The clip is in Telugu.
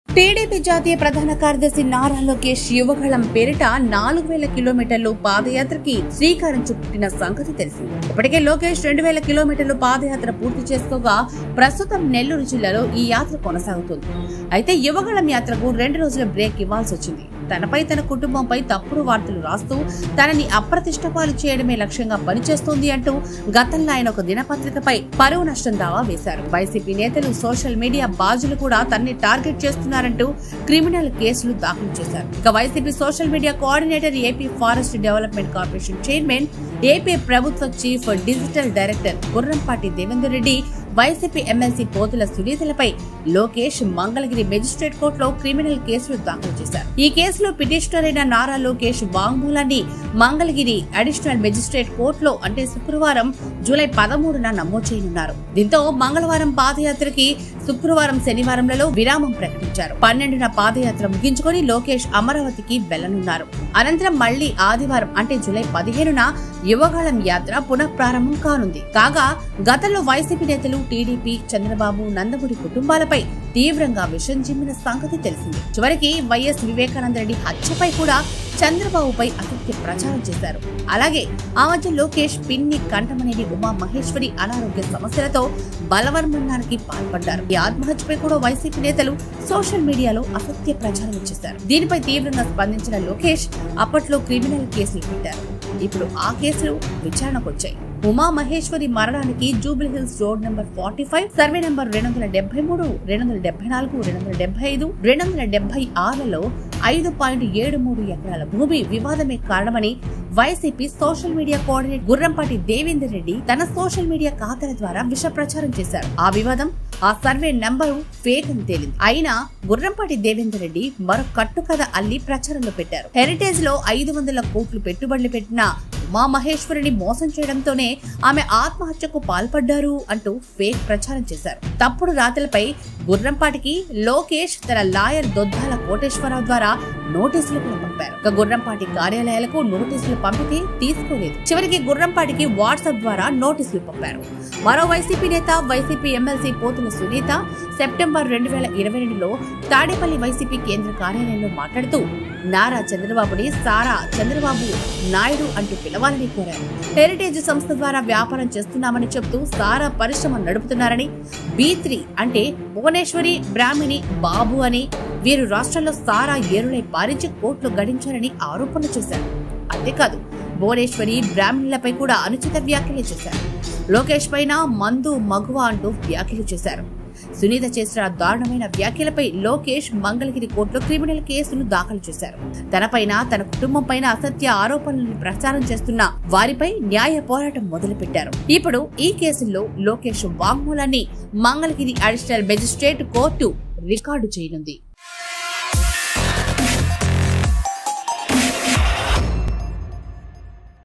టీడీపీ జాతీయ ప్రధాన కార్యదర్శి నారా లోకేష్ యువగళం పేరిట నాలుగు వేల కిలోమీటర్లు పాదయాత్రకి శ్రీకారం చుట్టిన సంగతి తెలిసింది ఇప్పటికే లోకేష్ రెండు వేల కిలోమీటర్లు పాదయాత్ర పూర్తి చేసుకోగా ప్రస్తుతం నెల్లూరు జిల్లాలో ఈ యాత్ర కొనసాగుతుంది అయితే యువగళం యాత్రకు రెండు రోజుల బ్రేక్ ఇవ్వాల్సి వచ్చింది తనపై తన కుటుంబంపై తప్పుడు వార్తలు రాస్తూ తనని అప్రతిష్టపాలు చేయడమే లక్ష్యంగా పనిచేస్తోంది అంటూ గతంలో ఆయన ఒక దినపత్రికపై పరువు నష్టం దావా వేశారు వైసీపీ నేతలు సోషల్ మీడియా బాజులు కూడా తనని టార్గెట్ చేస్తున్నారంటూ క్రిమినల్ కేసులు దాఖలు చేశారు ఇక YCP social media coordinator AP forest development corporation chairman AP ప్రభుత్వ chief digital director Gurrampati Devender Reddy YCP MLC Pothula సునీతలపై లోకేష్ మంగళగిరి మెజిస్ట్రేట్ కోర్టులో క్రిమినల్ కేసులు దాఖలు చేశారు ఈ కేసులో పిటిషనర్ అయిన నారా లోకేష్ వాంగ్మూలాన్ని మంగళగిరి అడిషనల్ మెజిస్ట్రేట్ కోర్టులో అంటే శుక్రవారం జూలై పదమూడున నమోదు చేయనున్నారు దీంతో మంగళవారం పాదయాత్రకి శుక్రవారం శనివారంలలో విరామం ప్రకటించారు పన్నెండున పాదయాత్ర ముగించుకొని లోకేష్ అమరావతికి వెళ్లనున్నారు అనంతరం మళ్లీ ఆదివారం అంటే జూలై పదిహేనున యువగాళం యాత్ర పునః ప్రారంభం కానుంది కాగా గతంలో వైసీపీ నేతలు టీడీపీ చంద్రబాబు నందమూరి కుటుంబాలపై తీవ్రంగా విషం చిమ్మిన సంగతి తెలిసింది చివరికి వైఎస్ వివేకానంద రెడ్డి హత్యపై కూడా చంద్రబాబుపై అసత్య ప్రచారం చేశారు అలాగే ఆ మధ్య లోకేష్ పిన్ని కంఠమనేని ఉమా మహేశ్వరి అనారోగ్య సమస్యలతో బలవర్మరణానికి పాల్పడ్డారు ఈ ఆత్మహత్యపై కూడా వైసీపీ నేతలు సోషల్ మీడియాలో అసత్య ప్రచారం చేశారు దీనిపై తీవ్రంగా స్పందించిన లోకేష్ అప్పట్లో క్రిమినల్ కేసులు పెట్టారు ఇప్పుడు ఆ కేసులు విచారణకు వచ్చాయి ఉమా మహేశ్వరి మరణానికి Jubilee Hills road number forty five survey number రెండు వందల డెబ్బై మూడు రెండు వందల డెబ్బై నాలుగు రెండు వందల డెబ్బై ఐదు రెండు వందల డెబ్బై ఆరులలో ఐదు పాయింట్ ఏడు మూడు ఎకరాల భూమి వివాదమే కారణమని YCP social media coordinator Gurrampati Devender Reddy తన సోషల్ మీడియా ఖాతాల ద్వారా విష ప్రచారం చేశారు ఆ వివాదం ఆ సర్వే నంబరు ఫేక్ అని తేలింది అయినా గుర్రంపాటి దేవేందర్ రెడ్డి మరో కట్టుకథ అల్లి ప్రచారంలో పెట్టారు హెరిటేజ్ లో ఐదు వందల కోట్లు పెట్టుబడులు పెట్టిన ఉమా మహేశ్వరిని మోసం చేయడంతోనే ఆమె ఆత్మహత్యకు పాల్పడ్డారు అంటూ ఫేక్ ప్రచారం చేశారు తప్పుడు రాతలపై గుర్రంపాటికి లోకేష్ తన లాయర్ దొద్దాల కోటేశ్వరరావు ద్వారా నోటీసులు కూడా పంపారు ఇక గుర్రంపాటి కార్యాలయాలకు నోటీసులు పంపితే తీసుకోలేదు చివరికి గుర్రంపాటికి వాట్సాప్ ద్వారా నోటీసులు పంపారు మరో వైసీపీ నేత YCP MLC Pothula Sunitha September రెండు వేల ఇరవై రెండులో తాడేపల్లి వైసీపీ కేంద్ర కార్యాలయంలో మాట్లాడుతూ నారా చంద్రబాబుని సారా చంద్రబాబు నాయుడు అంటూ పిలవాలని కోరారు హెరిటేజ్ సంస్థ ద్వారా వ్యాపారం చేస్తున్నామని చెప్తూ సారా పరిశ్రమ నడుపుతున్నారని బీ త్రీ అంటే భువనేశ్వరి బ్రాహ్మిణి బాబు అని వీరు రాష్ట్రంలో సారా ఏరులై పారించి కోట్లు గడించారని ఆరోపణలు చేశారు అంతేకాదు భువనేశ్వరి బ్రాహ్మణులపై కూడా అనుచిత వ్యాఖ్యలు చేశారు లోకేష్ పైన మందు మగువ అంటూ వ్యాఖ్యలు చేశారు సునీత చేసిన దారుణమైన వ్యాఖ్యలపై లోకేష్ మంగళగిరి కోర్టులో క్రిమినల్ కేసులు దాఖలు చేశారు తనపైన తన కుటుంబం పైన అసత్య ఆరోపణలను ప్రచారం చేస్తున్న వారిపై న్యాయ పోరాటం మొదలుపెట్టారు ఇప్పుడు ఈ కేసుల్లో లోకేష్ వాంగ్మూలాన్ని Mangalagiri additional magistrate court record చేయనుంది